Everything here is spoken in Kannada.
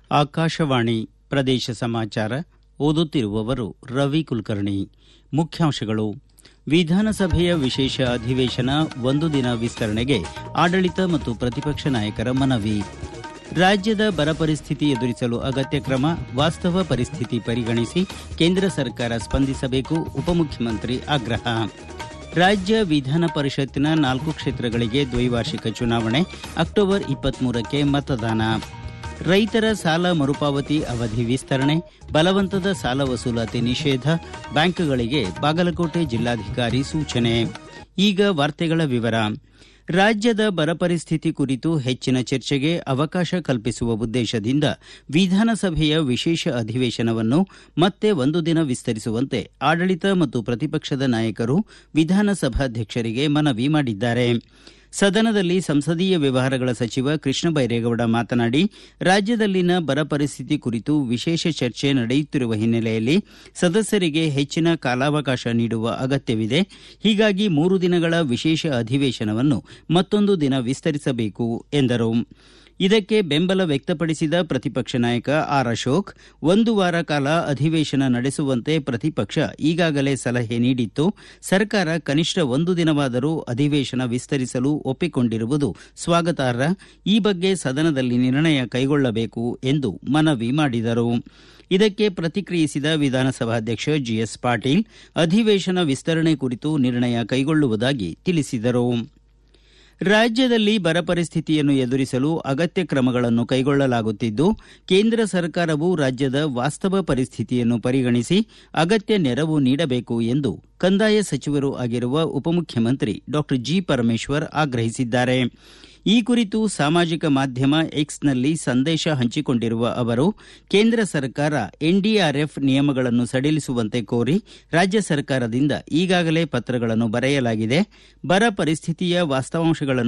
ಆಕಾಶವಾಣಿ ಪ್ರದೇಶ ಸಮಾಚಾರ ಓದುತ್ತಿರುವವರು ರವಿ ಕುಲಕರ್ಣಿ ಮುಖ್ಯಾಂಶಗಳು ವಿಧಾನಸಭೆಯ ವಿಶೇಷ ಅಧಿವೇಶನ ಒಂದು ದಿನ ವಿಸ್ತರಣೆಗೆ ಆಡಳಿತ ಮತ್ತು ಪ್ರತಿಪಕ್ಷ ನಾಯಕರ ಮನವಿ ರಾಜ್ಯದ ಬರ ಪರಿಸ್ಥಿತಿ ಎದುರಿಸಲು ಅಗತ್ಯ ಕ್ರಮ ವಾಸ್ತವ ಪರಿಸ್ಥಿತಿ ಪರಿಗಣಿಸಿ ಕೇಂದ್ರ ಸರ್ಕಾರ ಸ್ಪಂದಿಸಬೇಕು ಉಪಮುಖ್ಯಮಂತ್ರಿ ಆಗ್ರಹ ರಾಜ್ಯ ವಿಧಾನ ಪರಿಷತ್ತಿನ ನಾಲ್ಕು ಕ್ಷೇತ್ರಗಳಿಗೆ ದ್ವೈವಾರ್ಷಿಕ ಚುನಾವಣೆ ಅಕ್ಟೋಬರ್ ಇಪ್ಪತ್ಮೂರಕ್ಕೆ ಮತದಾನ ರೈತರ ಸಾಲ ಮರುಪಾವತಿ ಅವಧಿ ವಿಸ್ತರಣೆ ಬಲವಂತದ ಸಾಲ ವಸೂಲಾತಿ ನಿಷೇಧ ಬ್ಯಾಂಕ್ಗಳಿಗೆ ಬಾಗಲಕೋಟೆ ಜಿಲ್ಲಾಧಿಕಾರಿ ಸೂಚನೆ ಈಗ ವಾರ್ತೆಗಳ ವಿವರ ರಾಜ್ಯದ ಬರ ಪರಿಸ್ಥಿತಿ ಕುರಿತು ಹೆಚ್ಚಿನ ಚರ್ಚೆಗೆ ಅವಕಾಶ ಕಲ್ಪಿಸುವ ಉದ್ದೇಶದಿಂದ ವಿಧಾನಸಭೆಯ ವಿಶೇಷ ಅಧಿವೇಶನವನ್ನು ಮತ್ತೆ ಒಂದು ದಿನ ವಿಸ್ತರಿಸುವಂತೆ ಆಡಳಿತ ಮತ್ತು ಪ್ರತಿಪಕ್ಷದ ನಾಯಕರು ವಿಧಾನಸಭಾಧ್ಯಕ್ಷರಿಗೆ ಮನವಿ ಮಾಡಿದ್ದಾರೆ ಸದನದಲ್ಲಿ ಸಂಸದೀಯ ವ್ಯವಹಾರಗಳ ಸಚಿವ ಕೃಷ್ಣ ಬೈರೇಗೌಡ ಮಾತನಾಡಿ ರಾಜ್ಯದಲ್ಲಿನ ಬರ ಪರಿಸ್ಥಿತಿ ಕುರಿತು ವಿಶೇಷ ಚರ್ಚೆ ನಡೆಯುತ್ತಿರುವ ಹಿನ್ನೆಲೆಯಲ್ಲಿ ಸದಸ್ಯರಿಗೆ ಹೆಚ್ಚಿನ ಕಾಲಾವಕಾಶ ನೀಡುವ ಅಗತ್ಯವಿದೆ ಹೀಗಾಗಿ ಮೂರು ದಿನಗಳ ವಿಶೇಷ ಅಧಿವೇಶನವನ್ನು ಮತ್ತೊಂದು ದಿನ ವಿಸ್ತರಿಸಬೇಕು ಎಂದರು ಇದಕ್ಕೆ ಬೆಂಬಲ ವ್ಯಕ್ತಪಡಿಸಿದ ಪ್ರತಿಪಕ್ಷ ನಾಯಕ ಆರ್ ಅಶೋಕ್ ಒಂದು ವಾರ ಕಾಲ ಅಧಿವೇಶನ ನಡೆಸುವಂತೆ ಪ್ರತಿಪಕ್ಷ ಈಗಾಗಲೇ ಸಲಹೆ ನೀಡಿತ್ತು ಸರ್ಕಾರ ಕನಿಷ್ಠ ಒಂದು ದಿನವಾದರೂ ಅಧಿವೇಶನ ವಿಸ್ತರಿಸಲು ಒಪ್ಪಿಕೊಂಡಿರುವುದು ಸ್ವಾಗತಾರ್ಹ ಈ ಬಗ್ಗೆ ಸದನದಲ್ಲಿ ನಿರ್ಣಯ ಕೈಗೊಳ್ಳಬೇಕು ಎಂದು ಮನವಿ ಮಾಡಿದರು ಇದಕ್ಕೆ ಪ್ರತಿಕ್ರಿಯಿಸಿದ ವಿಧಾನಸಭಾಧ್ಯಕ್ಷ ಜಿಎಸ್ ಪಾಟೀಲ್ ಅಧಿವೇಶನ ವಿಸ್ತರಣೆ ಕುರಿತು ನಿರ್ಣಯ ಕೈಗೊಳ್ಳುವುದಾಗಿ ತಿಳಿಸಿದರು ರಾಜ್ಯದಲ್ಲಿ ಬರ ಪರಿಸ್ಥಿತಿಯನ್ನು ಎದುರಿಸಲು ಅಗತ್ಯ ಕ್ರಮಗಳನ್ನು ಕೈಗೊಳ್ಳಲಾಗುತ್ತಿದ್ದು ಕೇಂದ್ರ ಸರ್ಕಾರವು ರಾಜ್ಯದ ವಾಸ್ತವ ಪರಿಸ್ಥಿತಿಯನ್ನು ಪರಿಗಣಿಸಿ ಅಗತ್ಯ ನೆರವು ನೀಡಬೇಕು ಎಂದು ಕಂದಾಯ ಸಚಿವರೂ ಆಗಿರುವ ಉಪಮುಖ್ಯಮಂತ್ರಿ ಡಾ ಜಿ ಪರಮೇಶ್ವರ್ ಆಗ್ರಹಿಸಿದ್ದಾರೆ ಈ ಕುರಿತು ಸಾಮಾಜಿಕ ಮಾಧ್ಯಮ ಎಕ್ಸ್ನಲ್ಲಿ ಸಂದೇಶ ಹಂಚಿಕೊಂಡಿರುವ ಅವರು ಕೇಂದ್ರ ಸರ್ಕಾರ ಎನ್ಡಿಆರ್ಎಫ್ ನಿಯಮಗಳನ್ನು ಸಡಿಲಿಸುವಂತೆ ಕೋರಿ ರಾಜ್ಯ ಸರ್ಕಾರದಿಂದ ಈಗಾಗಲೇ ಪತ್ರಗಳನ್ನು ಬರೆಯಲಾಗಿದೆ ಬರ ಪರಿಸ್ಥಿತಿಯ ವಾಸ್ತವಾಂಶಗಳನ್ನು